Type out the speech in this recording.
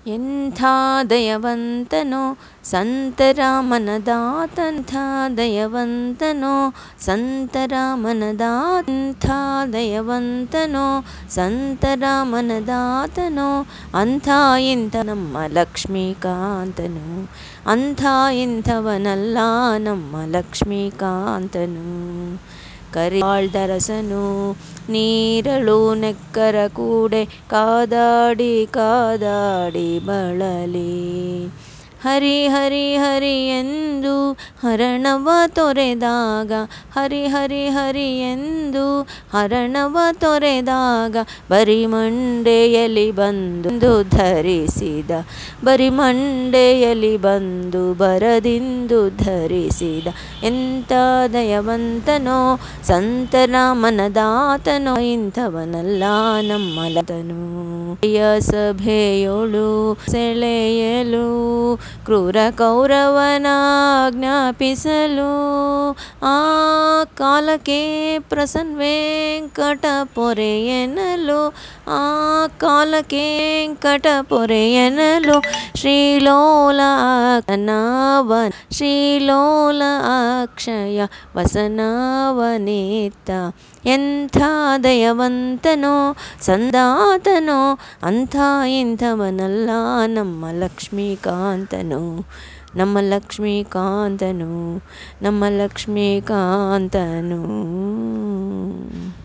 ಎಂಥ ದಯವಂತನೋ ಸಂತರ ಮನದಾತಂಥ ದಯವಂತನೋ ಸಂತರ ಮನದಾಂಥ ದಯವಂತನೋ ಸಂತರ ಮನದಾತನೋ ಅಂಥ ಇಂಥ ನಮ್ಮ ಲಕ್ಷ್ಮೀಕಾಂತನು ಅಂಥ ಇಂಥವನಲ್ಲ ನಮ್ಮ ಲಕ್ಷ್ಮೀಕಾಂತನು ಕರಿಯಾಳ್ದರಸನು ನೀರಳು ನೆಕ್ಕರ ಕೂಡೆ ಕಾದಾಡಿ ಕಾದಾಡಿ ಬಳಲಿ ಹರಿ ಹರಿ ಹರಿ ಎಂದು ಹರಣವ ತೊರೆದಾಗ ಹರಿ ಹರಿ ಹರಿ ಎಂದು ಹರಣವ ತೊರೆದಾಗ ಬರಿಮಂಡೆಯಲ್ಲಿ ಬಂದು ಧರಿಸಿದ ಬರಿಮಂಡೆಯಲ್ಲಿ ಬಂದು ಬರದಿಂದು ಧರಿಸಿದ ಎಂಥ ದಯವಂತನೋ ಸಂತರ ಮನದಾತನೋ ಇಂಥವನಲ್ಲ ನಮ್ಮ ಲತನು ಸಭೆಯೋಳು ಸೆಳೆಯಲು ಕ್ರೂರ ಕೌರವನ ಜ್ಞಾಪಿಸಲು ಆ ಕಾಲಕ್ಕೆ ಪ್ರಸನ್ನ ವೆಂಕಟ ಪೊರೆಯೆನ್ನಲು ಆ ಕಾಲಕ್ಕೆ ವೆಂಕಟ ಪೊರೆಯೆನ್ನಲು ಶ್ರೀಲೋಲ ವಸನವ ಶ್ರೀಲೋಲ ಅಕ್ಷಯ ವಸನವನಿತ್ತ ಎಂಥ ದಯವಂತನೋ ಸಂದಾತನೋ ಅಂಥ ಇಂಥವನಲ್ಲ ನಮ್ಮ ಲಕ್ಷ್ಮೀಕಾಂತನು ನಮ್ಮ ಲಕ್ಷ್ಮೀಕಾಂತನು ನಮ್ಮ ಲಕ್ಷ್ಮೀಕಾಂತನು